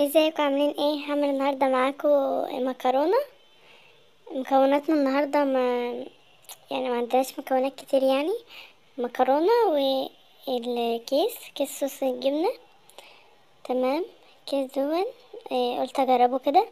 ازيكم عاملين ايه هعمل النهارده معاكم مكرونه مكوناتنا النهارده ما يعني ما عندناش مكونات كتير يعني مكرونه والكيس كيس صوص الجبنه تمام كيس دون إيه قلت اجربه كده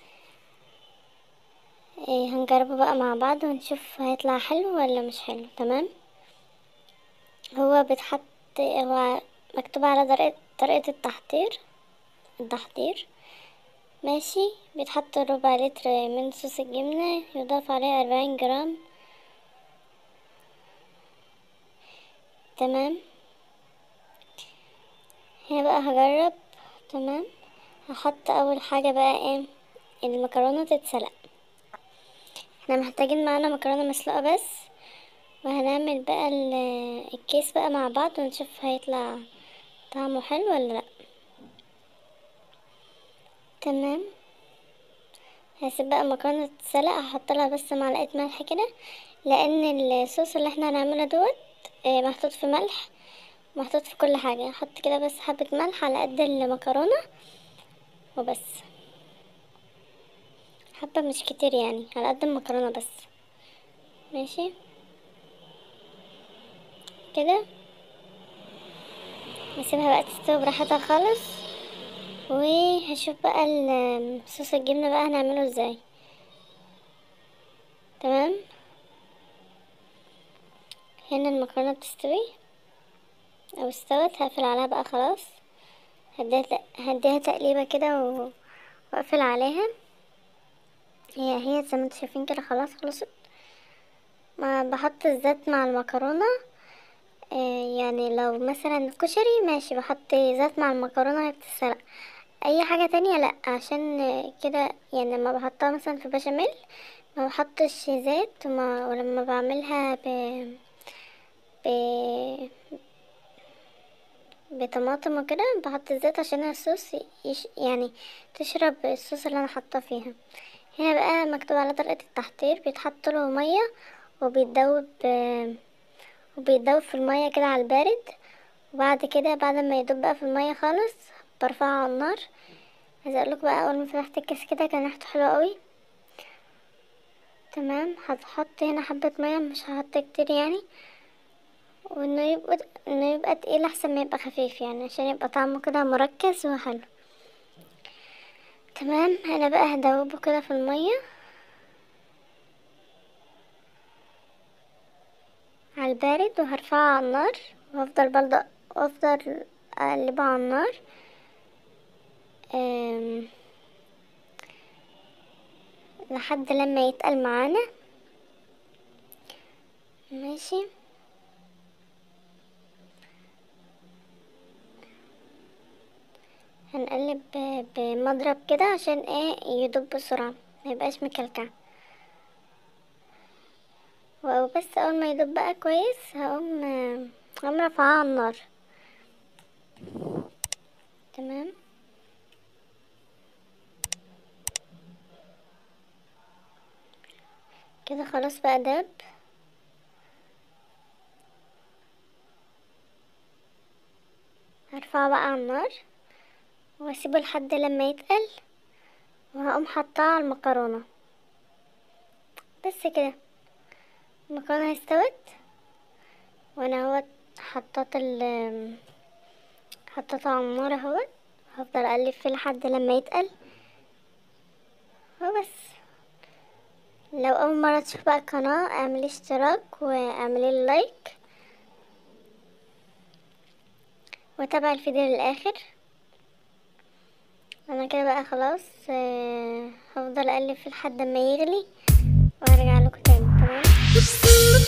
إيه هنجربه بقى مع بعض ونشوف هيطلع حلو ولا مش حلو تمام هو بيتحط هو مكتوب على طريقه طريقه التحضير التحضير ماشي بيتحط ربع لتر من صوص الجبنة يضاف عليه أربعين جرام تمام هنا بقى هجرب تمام هحط أول حاجة بقى ايه المكرونة تتسلق احنا محتاجين معانا مكرونة مسلوقة بس وهنعمل بقى الكيس بقى مع بعض ونشوف هيطلع طعمه حلو ولا لأ تمام هسيب بقى المكرونه تتسلق هحط لها بس معلقه ملح كده لان الصوص اللي احنا هنعمله دوت محطوط في ملح محطوط في كل حاجه هحط كده بس حبه ملح على قد المكرونه وبس حبه مش كتير يعني على قد المكرونه بس ماشي كده نسيبها بقى تستوي براحتها خالص وهشوف بقى صوص الجبنة بقى هنعمله ازاي تمام هنا المكرونة بتستوي او استوت هقفل عليها بقى خلاص هديها هديها تقليبة كده واقفل عليها هي هي زي ما انتوا شايفين كده خلاص خلصت ما بحط الزيت مع المكرونة آه يعني لو مثلا كشري ماشي بحط زيت مع المكرونة وهي بتتسلق اي حاجة تانية لا عشان كده يعني لما بحطها مثلا في بشاميل ما بحطش زيت وما ولما بعملها ب ب بطماطم وكده بحط الزيت عشان الصوص يش... يعني تشرب الصوص اللي انا حاطاه فيها هنا بقى مكتوب على طريقة التحضير بيتحط له مية وبيتدوب وبيتدوب في المية كده على البارد وبعد كده بعد ما يدوب بقى في المية خالص برفعه على النار عايزه اقولك بقى اول ما فتحت الكيس كده كان ريحته حلوه قوي تمام هتحط هنا حبه ميه مش هحط كتير يعني وانه يبقى انه يبقى تقيل احسن ما يبقى خفيف يعني عشان يبقى طعمه كده مركز وحلو تمام انا بقى هدوبه كده في الميه على البارد وهرفعه على النار وافضل برضه وافضل اقلبه على النار لحد لما يتقل معانا ماشي هنقلب بمضرب كده عشان ايه يدوب بسرعة ما يبقاش مكلكع وبس اول ما يدوب بقى كويس هقوم هقوم رافعاه على النار تمام كده خلاص بقى داب هرفعه بقى على النار واسيبه لحد لما يتقل وهقوم حطاه على المكرونة بس كده المكرونة استوت وانا اهوت حطيت ال حطيته على النار اهوت هفضل اقلب فيه لحد لما يتقل وبس لو اول مره تشوف بقى القناه اعملي اشتراك واعملي لايك وتابعي الفيديو للاخر انا كده بقى خلاص هفضل اقلب فيه لحد ما يغلي وهرجع لكم تاني تمام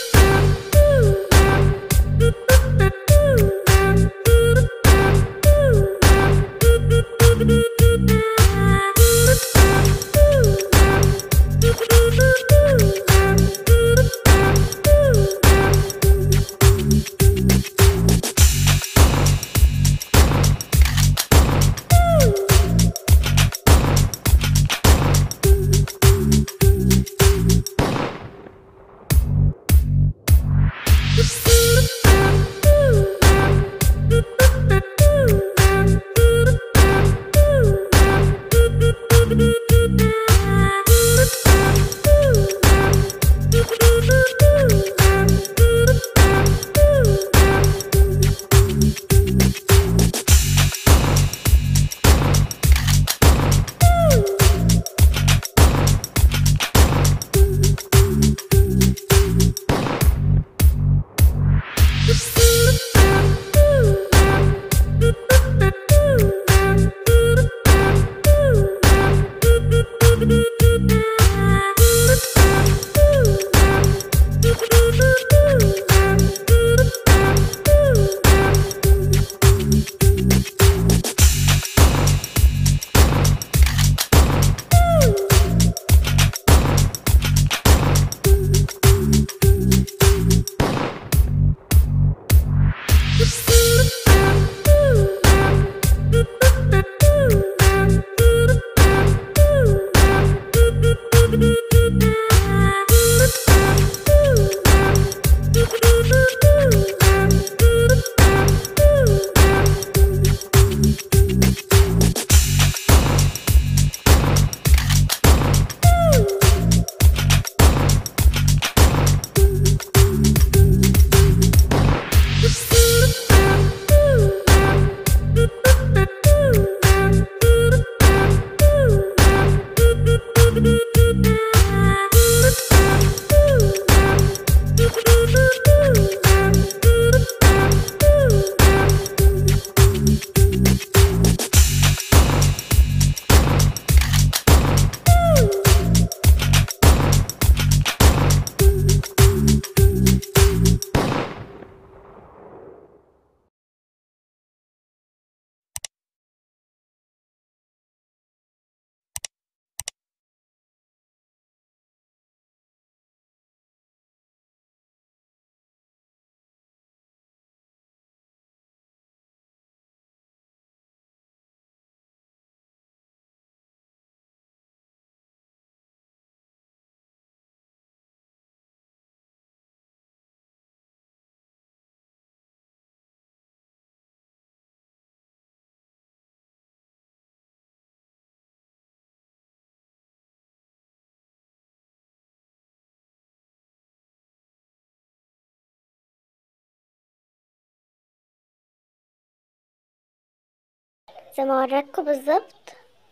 زي ما وريتكم بالظبط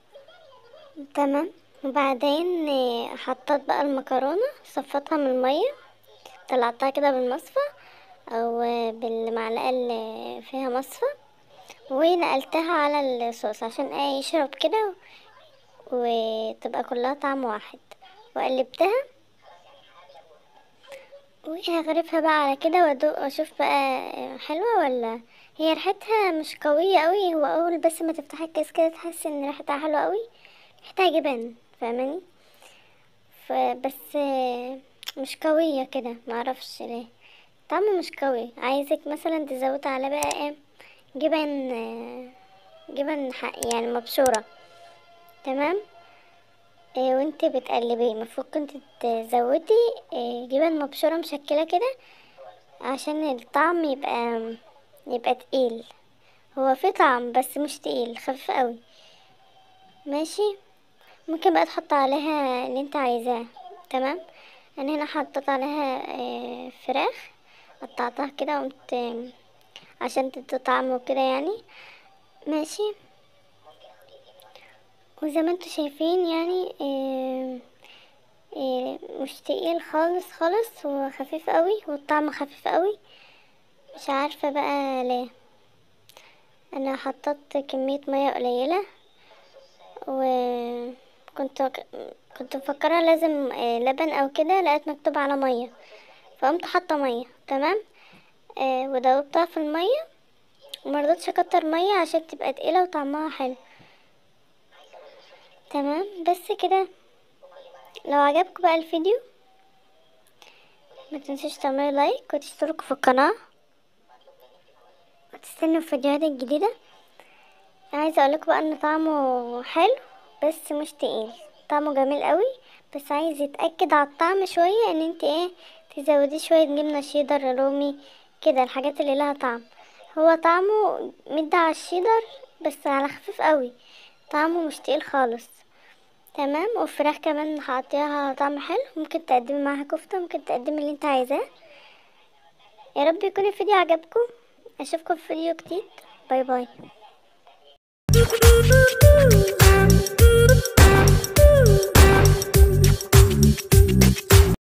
تمام وبعدين آه، حطيت بقى المكرونة صفيتها من المية طلعتها كده بالمصفى او آه، بالمعلقة اللي فيها مصفى ونقلتها على الصوص عشان ايه يشرب كده وتبقى كلها طعم واحد وقلبتها وهغرفها بقى على كده وادوق واشوف بقى حلوة ولا هي ريحتها مش قوية قوي هو اول بس ما تفتحي الكيس كده تحس ان ريحتها حلوة قوي ريحتها جبن فاهماني فبس مش قوية كده معرفش ليه طعمه مش قوي عايزك مثلا تزودي على بقى ايه جبن جبن ح- يعني مبشورة تمام إيه وانت بتقلبيه المفروض كنت تزودي إيه جبن مبشورة مشكلة كده عشان الطعم يبقى يبقى تقيل هو في طعم بس مش تقيل خفيف قوي ماشي ممكن بقى تحط عليها اللي انت عايزاه تمام انا هنا حطيت عليها إيه فراخ قطعتها كده وقمت عشان تدي طعم وكده يعني ماشي وزي ما انتوا شايفين يعني إيه إيه مش تقيل خالص خالص هو خفيف قوي والطعم خفيف قوي مش عارفة بقى ليه انا حطيت كمية مية قليلة وكنت كنت مفكرة لازم إيه لبن او كده لقيت مكتوب على مية فقمت حاطة مية تمام إيه ودوبتها في المية ومرضتش اكتر مية عشان تبقى تقيلة وطعمها حلو تمام بس كده لو عجبكم بقى الفيديو ما تنسوش تعملوا لايك وتشتركوا في القناة وتستنوا الفيديوهات الجديدة عايزة اقولكم بقى ان طعمه حلو بس مش تقيل طعمه جميل قوي بس عايز يتأكد على الطعم شوية ان انت ايه تزوديه شوية جبنة شيدر رومي كده الحاجات اللي لها طعم هو طعمه مدي على الشيدر بس على خفيف قوي طعمه مش تقيل خالص تمام والفراخ كمان هعطيها طعم حلو ممكن تقدمي معاها كفتة ممكن تقدمي اللي انت عايزاه يا رب يكون الفيديو عجبكم اشوفكم في فيديو جديد باي باي